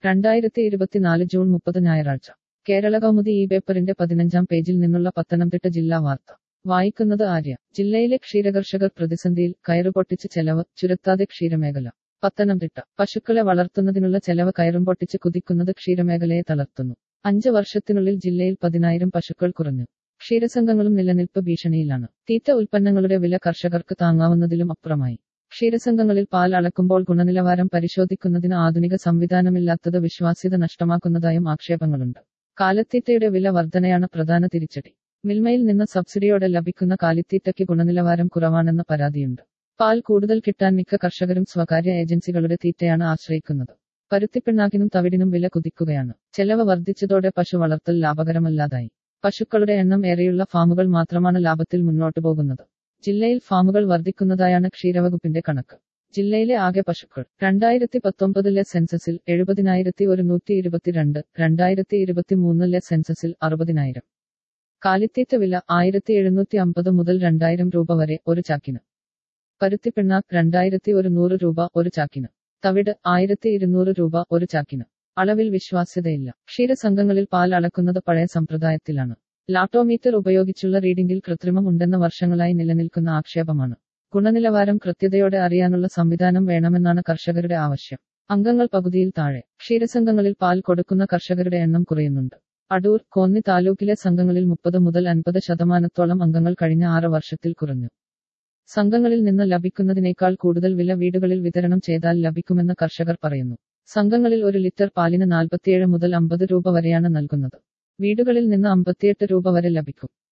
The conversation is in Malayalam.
രണ്ടായിരത്തി ഇരുപത്തിനാല് ജൂൺ മുപ്പത് ഞായറാഴ്ച കേരള കൗമുദി ഈ പേപ്പറിന്റെ പതിനഞ്ചാം പേജിൽ നിന്നുള്ള പത്തനംതിട്ട ജില്ലാ വാർത്ത വായിക്കുന്നത് ആര്യ ജില്ലയിലെ ക്ഷീരകർഷകർ പ്രതിസന്ധിയിൽ കയറുപൊട്ടിച്ച് ചെലവ് ചുരുത്താതെ ക്ഷീരമേഖല പത്തനംതിട്ട പശുക്കളെ വളർത്തുന്നതിനുള്ള ചെലവ് കയറും പൊട്ടിച്ച് കുതിക്കുന്നത് ക്ഷീരമേഖലയെ തളർത്തുന്നു അഞ്ച് വർഷത്തിനുള്ളിൽ ജില്ലയിൽ പതിനായിരം പശുക്കൾ കുറഞ്ഞു ക്ഷീരസംഘങ്ങളും നിലനിൽപ്പ് ഭീഷണിയിലാണ് തീറ്റ ഉൽപ്പന്നങ്ങളുടെ വില കർഷകർക്ക് താങ്ങാവുന്നതിലും അപ്പുറമായി ക്ഷീരസംഘങ്ങളിൽ പാൽ അളക്കുമ്പോൾ ഗുണനിലവാരം പരിശോധിക്കുന്നതിന് ആധുനിക സംവിധാനമില്ലാത്തത് വിശ്വാസ്യത നഷ്ടമാക്കുന്നതായും ആക്ഷേപങ്ങളുണ്ട് കാലിത്തീറ്റയുടെ വില വർധനയാണ് പ്രധാന തിരിച്ചടി മിൽമയിൽ നിന്ന് സബ്സിഡിയോടെ ലഭിക്കുന്ന കാലിത്തീറ്റയ്ക്ക് ഗുണനിലവാരം കുറവാണെന്ന പരാതിയുണ്ട് പാൽ കൂടുതൽ കിട്ടാൻ മിക്ക കർഷകരും സ്വകാര്യ ഏജൻസികളുടെ തീറ്റയാണ് ആശ്രയിക്കുന്നത് പരുത്തിപ്പിണ്ണാക്കിനും തവിടിനും വില കുതിക്കുകയാണ് ചെലവ് വർദ്ധിച്ചതോടെ പശു വളർത്തൽ ലാഭകരമല്ലാതായി പശുക്കളുടെ എണ്ണം ഏറെയുള്ള ഫാമുകൾ മാത്രമാണ് ലാഭത്തിൽ മുന്നോട്ടു പോകുന്നത് ജില്ലയിൽ ഫാമുകൾ വർദ്ധിക്കുന്നതായാണ് ക്ഷീരവകുപ്പിന്റെ കണക്ക് ജില്ലയിലെ ആകെ പശുക്കൾ രണ്ടായിരത്തി പത്തൊമ്പതിലെ സെൻസസിൽ എഴുപതിനായിരത്തി ഒരുന്നൂറ്റി ഇരുപത്തിരണ്ട് രണ്ടായിരത്തി ഇരുപത്തി മൂന്നിലെ സെൻസസിൽ അറുപതിനായിരം കാലിത്തീറ്റ വില ആയിരത്തി എഴുന്നൂറ്റി അമ്പത് മുതൽ രണ്ടായിരം രൂപ വരെ ഒരു ചാക്കിന് പരുത്തിപ്പിണ്ണാക്ക് രണ്ടായിരത്തി ഒരുന്നൂറ് രൂപ ഒരു ചാക്കിന് തവിട് ആയിരത്തി ഇരുന്നൂറ് രൂപ ഒരു ചാക്കിന് അളവിൽ വിശ്വാസ്യതയില്ല ക്ഷീരസംഘങ്ങളിൽ പാൽ അളക്കുന്നത് പഴയ സമ്പ്രദായത്തിലാണ് ലാട്ടോമീറ്റർ ഉപയോഗിച്ചുള്ള റീഡിംഗിൽ കൃത്രിമം ഉണ്ടെന്ന വർഷങ്ങളായി നിലനിൽക്കുന്ന ആക്ഷേപമാണ് ഗുണനിലവാരം കൃത്യതയോടെ അറിയാനുള്ള സംവിധാനം വേണമെന്നാണ് കർഷകരുടെ ആവശ്യം അംഗങ്ങൾ പകുതിയിൽ താഴെ ക്ഷീരസംഘങ്ങളിൽ പാൽ കൊടുക്കുന്ന കർഷകരുടെ എണ്ണം കുറയുന്നുണ്ട് അടൂർ കോന്നി താലൂക്കിലെ സംഘങ്ങളിൽ മുപ്പത് മുതൽ അൻപത് ശതമാനത്തോളം അംഗങ്ങൾ കഴിഞ്ഞ ആറ് വർഷത്തിൽ കുറഞ്ഞു സംഘങ്ങളിൽ നിന്ന് ലഭിക്കുന്നതിനേക്കാൾ കൂടുതൽ വില വീടുകളിൽ വിതരണം ചെയ്താൽ ലഭിക്കുമെന്ന് കർഷകർ പറയുന്നു സംഘങ്ങളിൽ ഒരു ലിറ്റർ പാലിന് നാൽപ്പത്തിയേഴ് മുതൽ അമ്പത് രൂപ വരെയാണ് നൽകുന്നത് വീടുകളിൽ നിന്ന് അമ്പത്തിയെട്ട് രൂപ വരെ ലഭിക്കും